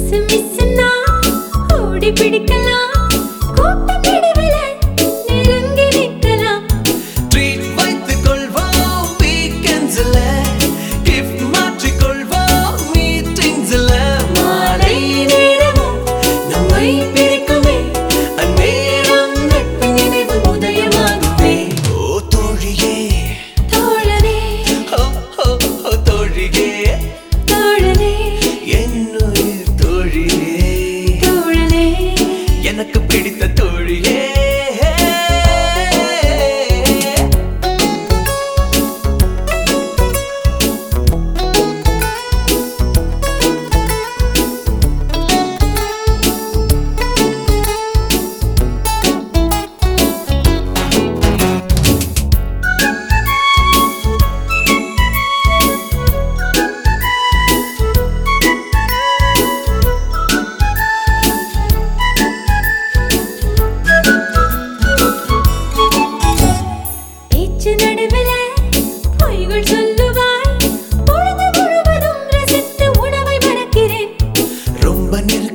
miss மிஸ்னா ஓடி பிடிக்கலாம் கூட்டம் நடுவுல நெருங்கி நிற்கலாம் ட்ரீட் வைத்துக் கொள்வோம் வீக்கெண்ட்ஸ்ல கிஃப்ட் மாற்றிக் கொள்வோம் மீட்டிங்ஸ்ல மாலை நேரமும் நம்மை பிரிக்குமே அந்நேரம் நட்பு நினைவு உதயமாகுமே ஓ தோழியே தோழனே ஓ ஓ ஓ தோழியே தோழனே என்னுயிர் தோழியே தோழனே எனக்கு பிடித்த தோழியே பேச்சு நடுவுல பொய்கள் சொல்லுவாய் பொழுது முழுவதும் ரசித்து உணவை மறக்கிறேன் ரொம்ப நெருக்க